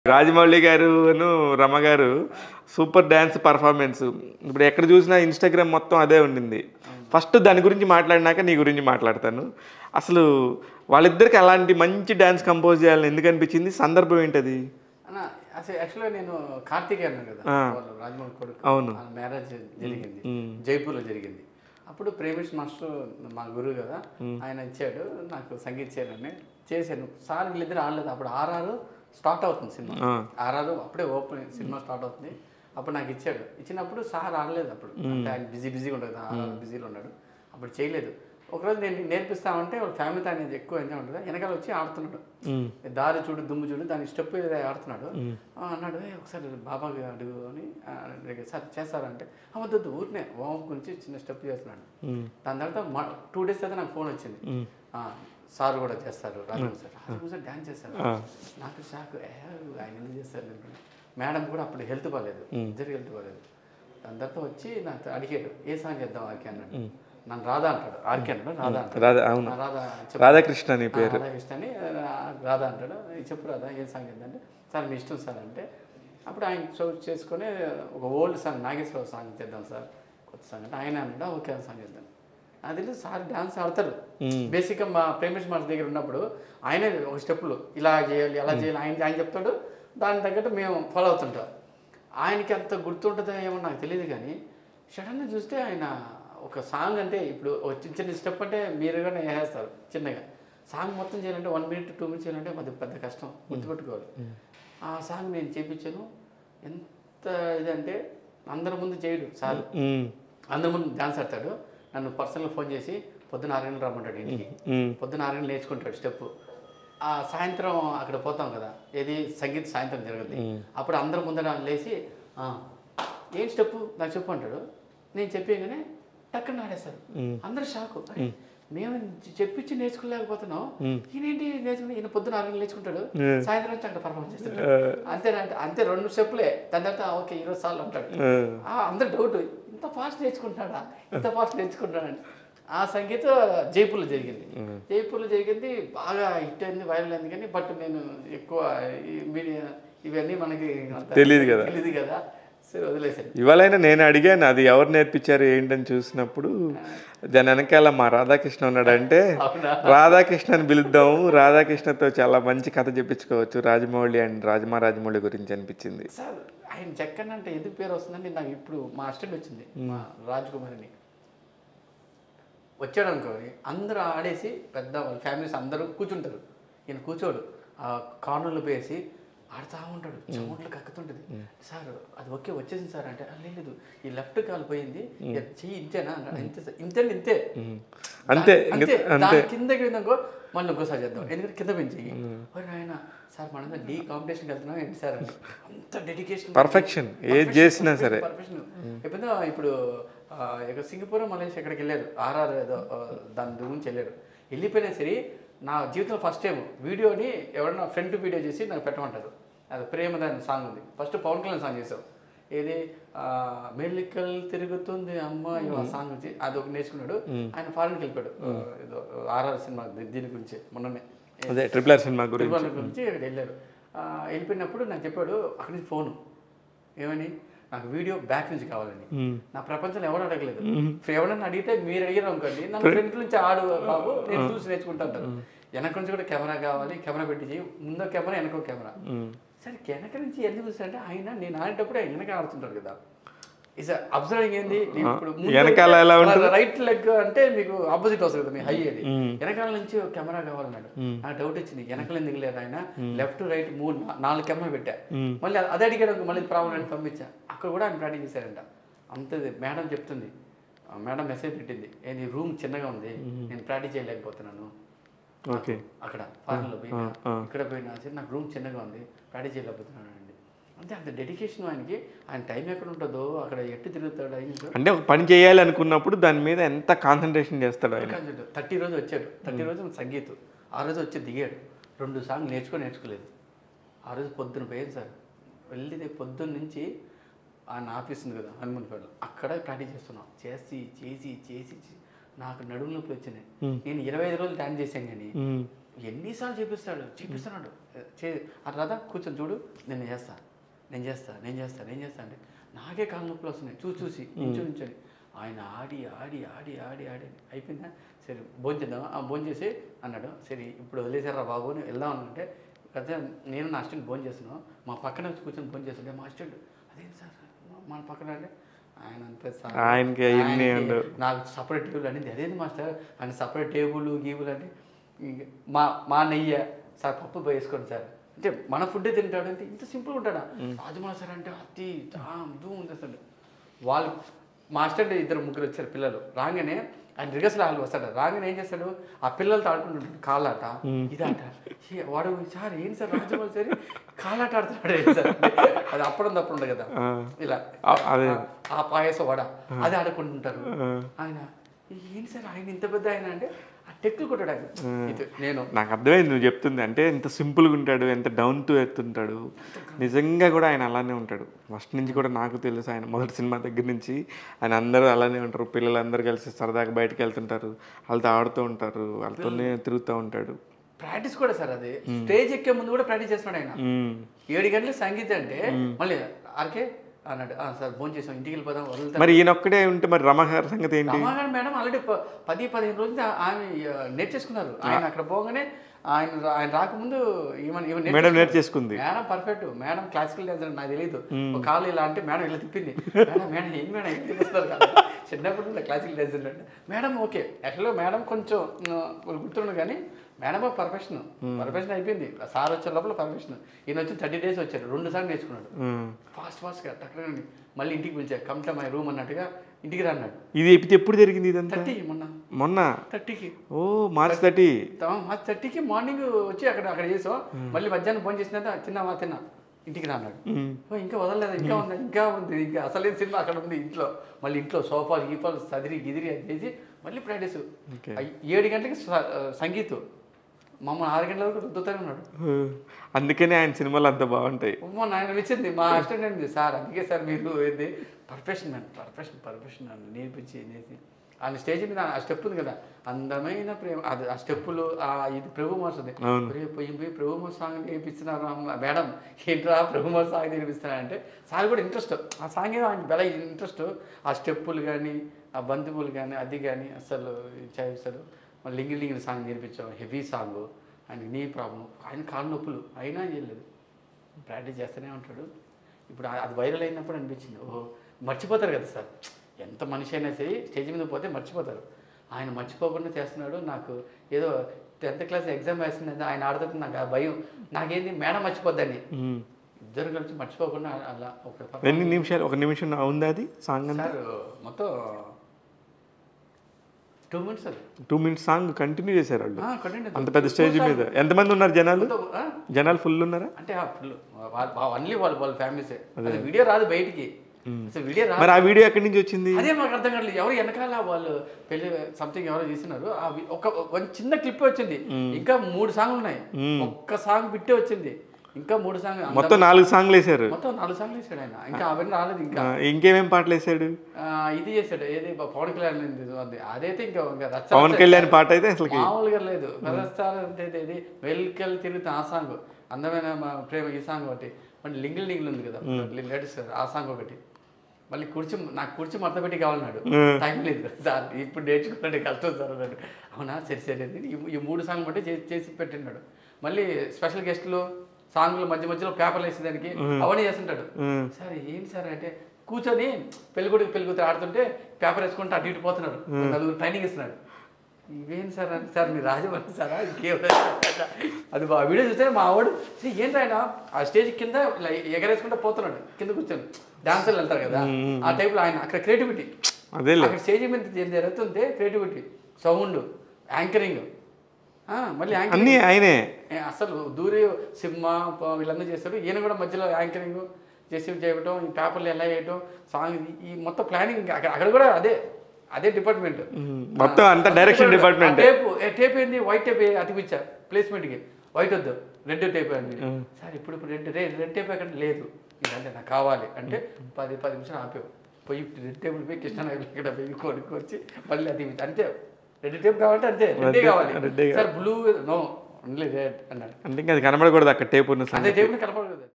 రాజమౌళి గారును రమ గారు super dance performance ఇప్పుడు ఎక్కడ చూసినా ఇన్స్టాగ్రామ్ మొత్తం అదే ఉండింది ఫస్ట్ దాని గురించి మాట్లాడినాక నీ గురించి మాట్లాడతాను అసలు వాళ్ళిద్దరికి అలాంటి మంచి డ్యాన్స్ కంపోజ్ చేయాలని ఎందుకు అనిపించింది సందర్భం ఏంటది అన్న అసలు యాక్చువల్గా నేను కార్తీక్ అన్నాను కదా ఆ. వాళ్ళు రాజమౌళి కొడుకు అవును. మ్యారేజ్ జరిగింది జైపూర్లో జరిగింది అప్పుడు ప్రేమేష్ మాస్టర్ మా గురువు కదా ఆయన ఇచ్చాడు నాకు సంగీత చేయాలని చేశాను సార్ వీళ్ళిద్దరు ఆడలేదు అప్పుడు ఆర్ఆర్ స్టార్ట్ అవుతుంది సినిమా ఆ. ఆర్ఆర్ అప్పుడే ఓపెన్ సినిమా స్టార్ట్ అవుతుంది అప్పుడు నాకు ఇచ్చాడు ఇచ్చినప్పుడు సార్ ఆడలేదు అప్పుడు అంటే ఆయన బిజీ బిజీగా ఉండదు కదా ఆర్ఆర్ బిజీలో ఉన్నాడు అప్పుడు చేయలేదు ఒకరోజు నేను నేర్పిస్తామంటే వాళ్ళ ఫ్యామిలీతో అనేది ఎక్కువ ఎంజాయ్ ఉంటుంది వెనకాల వచ్చి ఆడుతున్నాడు దారి చూడు దుమ్ము చూడు దాని స్టెప్ ఏదో ఆడుతున్నాడు ఆ, అన్నాడు "ఏ, ఒకసారి బాబాకి అడుగు అని ఆ, అడిగాడు. సార్ చేస్తారంటే వద్దు ఊరినే వామ్ గురించి చిన్న స్టెప్ చేస్తున్నాడు దాని తర్వాత టూ డేస్ తర్వాత నాకు ఫోన్ వచ్చింది ఆ, సార్ కూడా చేస్తారు Raju sir Raju sir dance చేస్తారు నాకు షాక్ ఏ, ఆయన ఎందుకు చేస్తారు నేను మేడం కూడా అప్పుడు హెల్త్ బాగాలేదు ఇద్దరు హెల్త్ బాగాలేదు దాని తర్వాత వచ్చి నాకు అడిగాడు ఏ సాంగ్ చేద్దాం ఆర్కే అన్నాడు నన్ను రాధా అంటాడు ఆర్కే అన్నాడు రాధా అంటాడు రాధా అవును ఆ, రాధా చెప్పు. రాధాకృష్ణ నీ ఆ, పేరు రాధాకృష్ణ అని ఆ, రాధా అంటాడు "ఈ చెప్పు రాధా ఏం సాంగ్ ఏంటంటే సార్ మీ ఇష్టం సార్ అంటే అప్పుడు ఆయన షో చేసుకొని ఒక ఓల్డ్ సాంగ్ నాగేశ్వరరావు సాంగ్ చేద్దాం సార్ కొత్త సాంగ్ అంటే ఆయన అన్నాడు ఓకే ఆ సాంగ్ చేద్దాం అది తెలిసి సార్ డాన్స్ ఆడతారు బేసిక్గా మా ప్రేమేష్ మాస్ దగ్గర ఉన్నప్పుడు ఆయనే ఒక స్టెప్పులు ఇలా చేయాలి అలా చేయాలి ఆయన ఆయన చెప్తాడు దానికి తగ్గట్టు మేము ఫాలో అవుతుంటాం ఆయనకి అంత గుర్తుంటుందో ఏమో నాకు తెలియదు కానీ సడన్గా చూస్తే ఆయన ఒక సాంగ్ అంటే ఇప్పుడు ఒక చిన్న చిన్న స్టెప్ అంటే మీరుగానే వేసేస్తారు చిన్నగా సాంగ్ మొత్తం చేయాలంటే వన్ మినిట్ టూ మినిట్స్ చేయాలంటే అది పెద్ద కష్టం గుర్తుపెట్టుకోవాలి ఆ సాంగ్ నేను చేపించాను ఎంత ఇదంటే అందరి ముందు చేయడు సార్ ఉమ్, అందరి ముందు డాన్స్ ఆడతాడు నన్ను పర్సనల్గా ఫోన్ చేసి పొద్దున ఆరు గంటలు రమ్మంటాడు ఇంటికి ఉమ్, పొద్దున ఆరు గంటలు నేర్చుకుంటాడు స్టెప్ ఆ సాయంత్రం అక్కడ పోతాం కదా ఏది సంగీత సాయంత్రం జరుగుతుంది అప్పుడు అందరం ముందర లేచి "ఆ, ఏం స్టెప్ నాకు చెప్పు అంటాడు నేను చెప్పేగానే టక్కన ఆడేస్తారు అందరూ షాకు "అరే, మేము చెప్పించి నేర్చుకోలేకపోతున్నాం ఈయనేంటి నేర్చుకుని ఈయన పొద్దున ఆరు గంటలు నేర్చుకుంటాడు సాయంత్రం వచ్చి అక్కడ పర్ఫామ్ చేస్తాడు అంతేనంటే అంతే రెండు స్టెప్లే దాని తర్వాత ఓకే ఈరోజు సార్లు అంటాడు ఆ, ఆ, అందరు డౌట్ ఇంత ఫాస్ట్ నేర్చుకుంటాడా ఇంత ఫాస్ట్ నేర్చుకుంటాడని ఆ సంగీత జైపూర్లో జరిగింది జైపూర్లో జరిగింది బాగా హిట్ అయింది వైరల్ అయింది కానీ బట్ నేను ఎక్కువ ఈ మీడియా ఇవన్నీ మనకి అంత తెలీదు కదా. తెలియదు కదా సరే వదిలేసాను ఇవాళైనా నేను అడిగాను అది ఎవరు నేర్పించారు ఏంటని చూసినప్పుడు దాని వెనకాల మా రాధాకృష్ణ ఉన్నాడంటే అవునా రాధాకృష్ణని పిలుద్దాము రాధాకృష్ణతో చాలా మంచి కథ చెప్పించుకోవచ్చు రాజమౌళి అండ్ రాజమా రాజమౌళి గురించి అనిపించింది సార్ ఆయన జక్కన్ అంటే ఎందుకు పేరు వస్తుందంటే నాకు ఇప్పుడు మా అసిస్టెంట్ వచ్చింది మా రాజ్ కుమార్ అని వచ్చాడు అనుకోని అందరూ ఆడేసి పెద్ద వాళ్ళ ఫ్యామిలీస్ అందరూ కూర్చుంటారు ఈయన కూర్చోడు ఆ కార్నర్లో పోయేసి ఆడుతూ ఉంటాడు చెమట్లు కక్కుతుంటుంది సార్ అది ఓకే వచ్చేసింది సార్ అంటే "ఆ, లేదు ఈ లెఫ్ట్ కాల్ పోయింది ఇక చెయ్యి ఇంతేనా అన్నాడు ఇంతే సార్ ఇంతే అంటే ఇంతే అంతే దాని- ఇంక- అంతే అంతే దాని కిందకి వెళ్ళినాకో మళ్ళీ ఇంకోసారి చేద్దాం ఎందుకంటే కింద పెంచి ఆయన సార్ మనం డీ కాంపిటీషన్కి వెళ్తున్నాం ఏంటి సార్ అంటే అంత డెడికేషన్ Perfection. ఏది చేసినా సరే. పర్ఫెక్షన్ ఎప్పుడైనా ఇప్పుడు ఆ, ఇక సింగపూర్ మలేషియా ఎక్కడికి వెళ్ళారు ఆర్ఆర్ ఏదో ఆ, దాని గురించి వెళ్ళారు వెళ్ళిపోయినా సరే నా జీవితంలో ఫస్ట్ టైం వీడియోని ఎవరైనా ఫ్రంట్ వీడియో చేసి నాకు పెట్టమంటారు అది ప్రేమ దాని సాంగ్ ఉంది ఫస్ట్ పవన్ కళ్యాణ్ సాంగ్ చేసావు ఏది ఆ, మెల్లికల్ తిరుగుతుంది అమ్మాయి ఆ సాంగ్ వచ్చి అది ఒక నేర్చుకున్నాడు ఆయన ఫారెన్కి వెళ్ళిపోయాడు ఆ, ఏదో ఆర్ఆర్ సినిమా దీ- దీని గురించి మొన్ననే అదే ట్రిపుల్ ఆర్ సినిమా గురించి తిరుమల గురించి అక్కడ వెళ్ళారు ఆ, వెళ్ళిపోయినప్పుడు నాకు చెప్పాడు అక్కడి నుంచి ఫోను ఏమని నాకు వీడియో బ్యాక్ నుంచి కావాలని నా ప్రపంచంలో ఎవరు అడగలేదు ఇప్పుడు ఎవరన్నా అడిగితే మీరు అడిగారు అనుకోండి నన్ను ఫ్రంట్ నుంచి ఆడు బాబు నేను చూసి నేర్చుకుంటాను వెనక నుంచి కూడా కెమెరా కావాలి కెమెరా పెట్టి చేయి ముందో కెమెరా వెనకో కెమెరా సరే వెనక నుంచి ఎందుకు చూసారంటే ఆయన నేను ఆడేటప్పుడు ఆయన వెనక ఆడుతుంటాడు కదా ఇస్ అబ్జర్వింగ్ ఏంది నేను ఇప్పుడు ముందు వెనకాల ఎలా అలా రైట్ లెగ్ అంటే మీకు ఆపోజిట్ వస్తుంది కదా మీ హై అది వెనకాల నుంచి ఒక కెమెరా కావాలన్నాడు నాకు డౌట్ వచ్చింది వెనకాల ఎందుకు లేదు ఆయన లెఫ్ట్ రైట్ మూడు నా- నాలుగు కెమెరా పెట్టా మళ్ళీ అదే అడిగాడు అనుకో, మళ్ళీ ప్రాబ్లం అని పంపించా అక్కడ కూడా ఆయన ప్రాక్టీస్ చేశారంట అంతది మేడం చెప్తుంది ఆ మేడం మెసేజ్ పెట్టింది ఏంది రూమ్ చిన్నగా ఉంది నేను ప్రాక్టీస్ చేయలేకపోతున్నాను ఓకే అక్కడ ఫారెన్లో పోయినా ఇక్కడ పోయినా సరే నాకు రూమ్ చిన్నగా ఉంది ప్రాక్టీస్ చేయలేకపోతున్నాను అండి అంటే అంత డెడికేషన్ ఆయనకి ఆయన టైం ఎక్కడ ఉంటుందో అక్కడ ఎట్టు తిరుగుతాడు ఆయన అంటే ఒక పని చేయాలి అనుకున్నప్పుడు దాని మీద ఎంత కాన్సన్ట్రేషన్ చేస్తాడు ఆయన థర్టీ రోజు వచ్చాడు థర్టీ రోజు సంగీత్ ఆ రోజు వచ్చి దిగాడు రెండు సాంగ్ నేర్చుకొని నేర్చుకోలేదు ఆ రోజు పొద్దున పోయాను సార్ వెళ్ళి పొద్దున్న నుంచి ఆయన ఆఫీస్ ఉంది కదా హనుమన్పేటలో అక్కడ ప్రాక్టీస్ చేస్తున్నాం చేసి చేసి చేసి చే- నాకు నడుము నొప్పులు వచ్చినాయి నేను ఇరవై ఐదు రోజులు డాన్స్ చేశాను కానీ ఎన్నిసార్లు చేపిస్తాడు చేపిస్తున్నాడు చే అట్లా రాదా కూర్చొని చూడు నేను చేస్తా నేను చేస్తా నేను చేస్తా నేను చేస్తా అంటే నాకే కాళ్ళ నొప్పులు వస్తున్నాయి చూసి చూసి నించొని నించొని ఆయన ఆడి ఆడి ఆడి ఆడి ఆడి అయిపోయిందా సరే భోజనం చేద్దాం ఆ భోజనం చేసి అన్నాడు సరే ఇప్పుడు వదిలేసారా బాబు అని వెళ్దాం అంటే అయితే నేను నా అసిస్టెంట్ భోజనం చేస్తున్నాను మా పక్కన వచ్చి కూర్చొని భోజనం చేస్తుంటే మా అసిస్టెంట్ అదేంటి సార్ మన పక్కన అంటే ఆయన అంతే సార్ ఆయనకి అవన్నీ ఆయనకి ఉండవు. నాకు సపరేట్ టేబుల్ అనేది అదేంటి మాస్టర్ ఆయన సపరేట్ టేబుల్ గీబుల్ అంటే ఇంక మా మా నెయ్యి సార్ పప్పు వేసుకోండి సార్ అంటే మన ఫుడ్ తింటాడు అంటే ఇంత సింపుల్ ఉంటాడా రాజమౌళి సార్ అంటే అతి దూ ఉంది అసలు వాళ్ళు మాస్టర్ ఇద్దరు ముగ్గురు వచ్చారు పిల్లలు రాగానే ఆయన రిగర్సల్ హాల్ వస్తాడు రాగానే ఏం చేస్తాడు ఆ పిల్లలతో ఆడుకుంటుంటాడు కాళ్ళాట ఇదాట ఛీ, వాడు సార్ ఏంటి సార్ రాజమౌళి సార్ కాళ్ళాట ఆడుతున్నాడు ఏంటి సార్ అది అప్పుడు తప్పుడు ఉండదు కదా ఆ. ఇలా ఆ- అదే. ఆ- ఆ పాయసం వడ అది ఆడుకుంటుంటారు ఆయన ఏంటి సార్ ఆయన ఇంత పెద్ద ఆయన అంటే ఆ టెక్లు కొట్టాడు ఆయన ఇది నేను నాకు అర్థమైంది నువ్వు చెప్తుంది అంటే ఎంత సింపుల్గా ఉంటాడు ఎంత డౌన్ టు ఎర్త్ ఉంటాడు నిజంగా కూడా ఆయన అలానే ఉంటాడు ఫస్ట్ నుంచి కూడా నాకు తెలుసు ఆయన మొదటి సినిమా దగ్గర నుంచి ఆయన అందరూ అలానే ఉంటారు పిల్లలందరూ కలిసి సరదాగా బయటకు వెళ్తుంటారు వాళ్ళతో ఆడుతూ ఉంటారు వాళ్ళతోనే తిరుగుతూ ఉంటాడు ప్రాక్టీస్ కూడా సార్ అది స్టేజ్ ఎక్కే ముందు కూడా ప్రాక్టీస్ చేస్తున్నాడు ఆయన మ్మ్. ఏడు గంటలకు సంగీతం అంటే మళ్ళీ ఆర్కే అన్నాడు "ఆ, సార్ ఫోన్ చేసాం ఇంటికి వెళ్ళిపోదాం వదులుతాం మరి ఈయన ఒక్కడే ఉంటే మరి రమగారి సంగతి ఏంటి రమాగారు మేడం ఆల్రెడీ ప- పది పదిహేను రోజులు ఆమె ఆ, నేర్చేసుకున్నారు ఆయన అక్కడ పోగానే ఆయన రా- ఆయన రాకముందు ఈమె ఈమె మేడం నేర్చేసుకున్నారు. నేర్చేసుకుంది madam perfect madam classical dancer నాకు తెలియదు ఒక కాలు ఇలా అంటే మేడం ఇలా తిప్పింది మేడం మేడం ఏం మేడం ఏం తిప్పిస్తున్నారు కాదు చిన్నప్పుడు నుండి క్లాసికల్ డాన్సర్ అంటే మేడం ఓకే యాక్చువల్గా మేడం కొంచెం ఆ, గుర్తుండు కానీ మేడం పర్ఫెక్షన్ పర్ఫెక్షన్ అయిపోయింది సార్ వచ్చే లోపల పర్ఫెక్షన్ ఈయన వచ్చి థర్టీ డేస్ వచ్చారు రెండు సార్లు నేర్చుకున్నాడు మ్మ్. ఫాస్ట్ ఫాస్ట్గా టక్కన మళ్ళీ ఇంటికి పిలిచారు కమ్ టు మై రూమ్ అన్నట్టుగా ఇంటికి రా అన్నాడు ఇది ఎప్పుడు- ఎప్పుడు జరిగింది ఇదంతా థర్టీ మొన్న మొన్న థర్టీకి ఓ మార్చ్ థర్టీ మా థర్టీకి మార్నింగ్ వచ్చి అక్కడ అక్కడ చేసాం మళ్ళీ మధ్యాహ్నం ఫోన్ చేసిన తిన్నావా తిన్నా ఇంటికి రా అన్నాడు ఓ, ఇంకా వదలలేదు ఇంకా ఉంది ఇంకా ఉంది ఇంకా అసలే సినిమా అక్కడ ఉంది ఇంట్లో మళ్ళీ ఇంట్లో సోఫాలు గీపాలు సదిరి గిదిరి అది చేసి మళ్ళీ ప్రాక్టీస్ Okay. ఏడు గంటలకి స- సంగీతం మమ్మల్ని ఆరు గంటల వరకు రుద్దుతూనే ఉన్నాడు అందుకనే ఆయన సినిమాలు అంత బాగుంటాయి అమ్మో నాయన వచ్చింది మా అసిస్టెంట్ అండి సార్ అందుకే సార్ మీరు ఏంది పర్ఫెక్షన్ అండి పర్ఫెక్షన్ పర్ఫెక్షన్ అని నేర్పించి నేర్చి ఆయన స్టేజ్ మీద ఆ స్టెప్ ఉంది కదా అందమైన ప్రేమ అది ఆ స్టెప్పులు ఆ ఇది ప్రభు మోస్తుంది అవును. పోయి పోయి ప్రభు మోస్ సాంగ్ నేర్పిస్తున్నారు అమ్మ. మేడం ఏంట్రా ప్రభు మోస్ సాంగ్ నేర్పిస్తున్నారంటే సార్ కూడా ఇంట్రెస్ట్ ఆ సాంగ్ ఏదో ఆయన బల ఇంట్రెస్ట్ ఆ స్టెప్పులు కానీ ఆ బంధువులు కానీ అది కానీ అసలు చేస్తాడు మళ్ళీ లింగి లింగి సాంగ్ నేర్పించాం హెవీ సాంగ్ ఆయనకి నీ ప్రాబ్లం ఆయన కాళ్ళ నొప్పులు అయినా చేయలేదు ప్రాక్టీస్ చేస్తూనే ఉంటాడు ఇప్పుడు ఆ- అది వైరల్ అయినప్పుడు అనిపించింది ఓహో మర్చిపోతారు కదా సార్ ఎంత మనిషి అయినా సరే స్టేజ్ మీద పోతే మర్చిపోతారు ఆయన మర్చిపోకుండా చేస్తున్నాడు నాకు ఏదో టెన్త్ క్లాస్ ఎగ్జామ్ వేసింది ఆయన ఆడుతుంటే నాకు ఆ భయం నాకేంది మేడం మర్చిపోద్దని మ్మ్. ఇద్దరు కలిసి మర్చిపోకుండా అలా ఒక ఎన్ని నిమిషాలు ఒక నిమిషం ఉందా అది సాంగ్ అంతా సార్ మొత్తం టూ మినిట్స్ అది టూ మినిట్స్ సాంగ్ కంటిన్యూ చేశారు వాళ్ళు కంటెంట్ అంత పెద్ద స్టేజ్ మీద ఎంతమంది ఉన్నారు జనాలు ఆ? జనాలు ఫుల్ ఉన్నారా అంటే ఫుల్ అన్లీ వాళ్ళు వాళ్ళ ఫ్యామిలీసే అది వీడియో రాదు బయటికి అసలు వీడియో రాదు మరి ఆ వీడియో ఎక్కడి నుంచి వచ్చింది అదే మాకు అర్థం కావట్లేదు ఎవరు వెనకాల వాళ్ళు పెళ్లి సంథింగ్ ఎవరో చేస్తున్నారు ఆ వి- ఒక ఒక చిన్న క్లిప్ వచ్చింది ఇంకా మూడు సాంగ్లు ఉన్నాయి ఒక్క సాంగ్ బిట్టే వచ్చింది ఇంకా మూడు సాంగ్ మొత్తం నాలుగు సాంగ్లు వేశారు మొత్తం నాలుగు సాంగ్లు వేసాడు ఆయన ఇంకా అవన్నీ రాలేదు ఇంకా ఆ, ఇంకేమేం పాటలు వేసాడు ఆ, ఇది చేశాడు ఏది పవన్ కళ్యాణ్ ఉంది, ఉంది. అదైతే ఇంకా ఇంకా రచ్చ పవన్ రచ్చ. కళ్యాణ్ పాట అయితే అసలు మామూలుగా లేదు ప్రదర్శన అంటే ఇది వెల్కెల్ తిరుగుతా ఆ సాంగ్ అందమైన మా ప్రేమ ఈ సాంగ్ ఒకటి మళ్ళీ లింగిల్ లింగిల్ ఉంది కదా లేటెస్ట్ ఆ సాంగ్ ఒకటి మళ్ళీ కుర్చీ నాకు కుర్చీ మడత పెట్టి కావాలన్నాడు టైం లేదు సార్ ఇప్పుడు నేర్చుకున్నాడు కష్టం సార్ అన్నాడు అవునా సరే సరే అని ఈ- ఈ మూడు సాంగ్ బట్టి చేసి చేసి పెట్టినాడు మళ్ళీ స్పెషల్ గెస్టులు సాంగ్లు మధ్య మధ్యలో పేపర్లు వేసేదానికి అవన్నీ చేస్తుంటాడు మ్మ్. సార్ ఏంటి సార్ అంటే కూర్చొని పెళ్ళికొడుకు పెళ్ళికూతురు ఆడుతుంటే పేపర్ వేసుకుంటే అటు ఇటు పోతున్నాడు నలుగురు ట్రైనింగ్ ఇస్తున్నాడు ఇవేంటి సార్ అంటే సార్ మీరు రాజమండ్రి సారా ఇంకేం అది ఆ వీడియో చూస్తే మా ఆవిడ "ఛీ, ఏంటి ఆయన ఆ స్టేజ్ కింద ఇలా ఎగరేసుకుంటే పోతున్నాడు కింద కూర్చొని డాన్సర్లు వెళ్తారు కదా ఆ టైప్లో ఆయన అక్కడ క్రియేటివిటీ అదేలే అక్కడ స్టేజ్ మీద ఏం జరుగుతుంటే క్రియేటివిటీ సౌండ్ యాంకరింగ్ మళ్ళీ యాంకరింగ్ అన్నీ ఆయనే ఏ, అసలు దూరి సింహ ప- వీళ్ళందరూ చేస్తారు ఈయన కూడా మధ్యలో యాంకరింగ్ చేసి చేయటం ఈ పేపర్లు ఎలా వేయటం సాంగ్ ఇది- ఈ మొత్తం ప్లానింగ్ అక్కడ అక్కడ కూడా అదే అదే డిపార్ట్మెంట్ మ్మ్. మొత్తం అంతా డైరెక్షన్ డిపార్ట్మెంట్ టేప్ టేప్ ఏంది వైట్ టేప్ అతికిచ్చా ప్లేస్మెంట్కి వైట్ వద్దు రెడ్ టేప్ అండి సార్ ఇప్పుడు ఇప్పుడు రెడ్ రే రెడ్ టేప్ ఎక్కడ లేదు ఇదంటే నాకు కావాలి అంటే పది పది నిమిషాలు ఆపేవు పోయి రెడ్ టేబుల్ పోయి కృష్ణానగర్ ఇక్కడ పోయి కొనుక్కొచ్చి మళ్ళీ అది అంతే రెడ్ టేప్ కావాలంటే అంతే రెడ్డే కావాలి రెడ్డే sir blue no only red అన్నాడు అంటే ఇంకా అది కనబడకూడదు అక్కడ టేప్ ఉన్న అదే టేబుల్ కలప